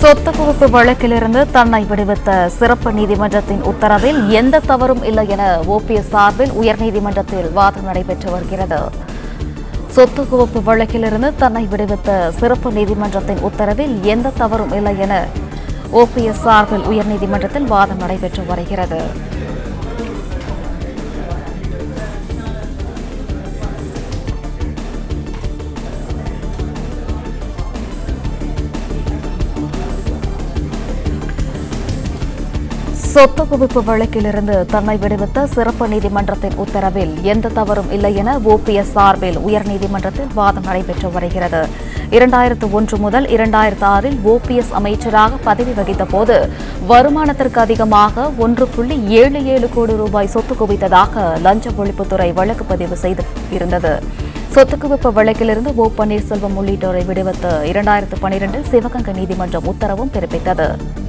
சொத்து குவிப்பு வழக்கிலிருந்து தன்னை விடுவித்த சிறப்பு நீதிமன்றத்தின் உத்தரவில் எந்த தவறும் இல்லை என ஓபிஎஸ் சார்பில் உயர்நீதிமன்றத்தில் வாதம் நடைபெற்று வருகிறது சொத்து குவிப்பு வழக்கிலிருந்து தன்னை விடுவித்த சிறப்பு நீதிமன்றத்தின் உத்தரவில் எந்த தவறும் இல்லை என ஓபிஎஸ் சார்பில் உயர்நீதிமன்றத்தில் வாதம் நடைபெற்று வருகிறது சொத்து குவிப்பு வழக்கிலிருந்து தன்னை விடுவித்த சிறப்பு நீதிமன்றத்தின் உத்தரவில் எந்த தவறும் இல்லை என ஓபிஎஸ் சார்பில் உயர்நீதிமன்றத்தில் வாதம் நடைபெற்று வருகிறது இரண்டாயிரத்து ஒன்று முதல் இரண்டாயிரத்து ஆறில் ஓபிஎஸ் அமைச்சராக பதவி வகித்த போது வருமானத்திற்கு அதிகமாக ஒன்று புள்ளி ஏழு ஏழு கோடி ரூபாய் சொத்து குவித்ததாக லஞ்ச ஒழிப்புத்துறை வழக்கு பதிவு செய்து இருந்தது சொத்து குவிப்பு வழக்கிலிருந்து ஓ பன்னீர்செல்வம் உள்ளிட்டோரை விடுவித்து இரண்டாயிரத்து பனிரெண்டில் சிவகங்கை நீதிமன்றம் உத்தரவும் பிறப்பித்தது